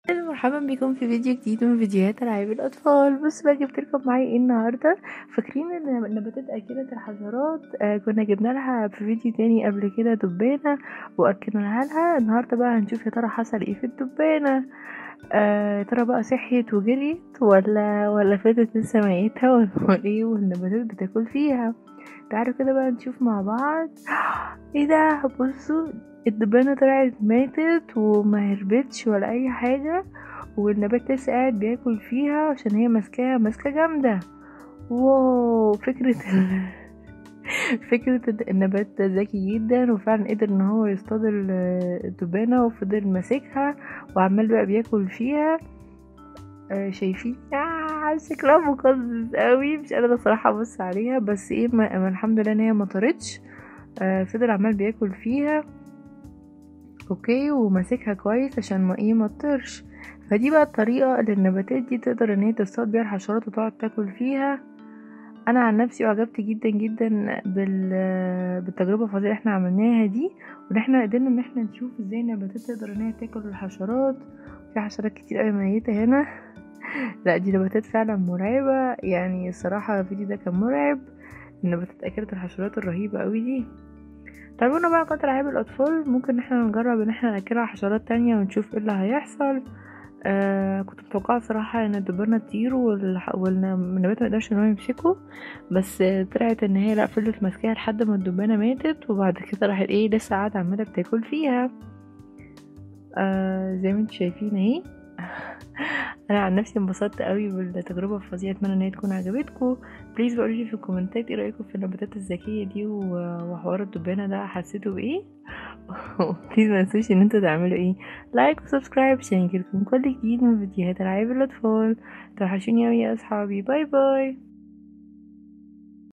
مرحبا بكم في فيديو جديد من فيديوهات العاب الاطفال بص بقى جبت لكم معايا ايه النهارده فاكرين ان النباتات اكله الحشرات آه كنا جبنا لها في فيديو تاني قبل كده دبانه واكلناها لها النهارده بقى هنشوف يا ترى حصل ايه في الدبانه آه ترى بقى صحيت وجريت ولا ولا فاتت لسه ميتها ولا ايه والنباتات بتاكل فيها تعالوا كده بقى نشوف مع بعض ايه ده بصوا الدبانة طلعت ماتت وما هربتش ولا اي حاجة والنبات لسه قاعد بياكل فيها عشان هي ماسكاها ماسكة جامدة واو فكرة فكرة النبات ده ذكي جدا وفعلا قدر ان هو يصطاد الدبانة وفضل ماسكها وعمال بقى بياكل فيها آه شايفين آه شكلها مقزز قوي مش قادرة صراحة ابص عليها بس ايه ما ما الحمد لله ان هي مطرتش آه فضل عمال بياكل فيها اوكي وماسكها كويس عشان ما ايه مطرش فدي بقى الطريقة اللي النباتات دي تقدر ان هي تصطاد بيها الحشرات وتقعد تاكل فيها انا عن نفسي اعجبت جدا جدا بال بالتجربه الفظيعه اللي احنا عملناها دي وان احنا قدرنا ان احنا نشوف ازاي النباتات تقدر ان هي تاكل الحشرات في حشرات كتير قوي ميته هنا لا دي نباتات فعلا مرعبه يعني الصراحه الفيديو ده كان مرعب النباتات اكلت الحشرات الرهيبه قوي دي تابعونا بقى قناه العاب الاطفال ممكن ان احنا نجرب ان احنا ناكلها حشرات تانية ونشوف ايه اللي هيحصل آه كنت متوقعة صراحة ان الدبانة تطير والنبات ميقدرش ان هو يمسكه بس آه طلعت ان هي لا فضلت ماسكاها لحد ما الدبانة ماتت وبعد كده راحت ايه لسه قاعدة عمالة بتاكل فيها آه زي ما انتم شايفين اهي انا عن نفسي انبسطت قوي بالتجربه الفظيعه اتمنى ان هي تكون عجبتكم بليز بقولوا لي في الكومنتات ايه رايكم في النباتات الذكيه دي وحوار الدبانه ده حسيتوا بايه بليز ما تنسوش ان انتوا تعملوا ايه لايك وسبسكرايب عشان يجيلكم كل جديد من فيديوهات العاب الاطفال توحشوني اوي يا اصحابي باي باي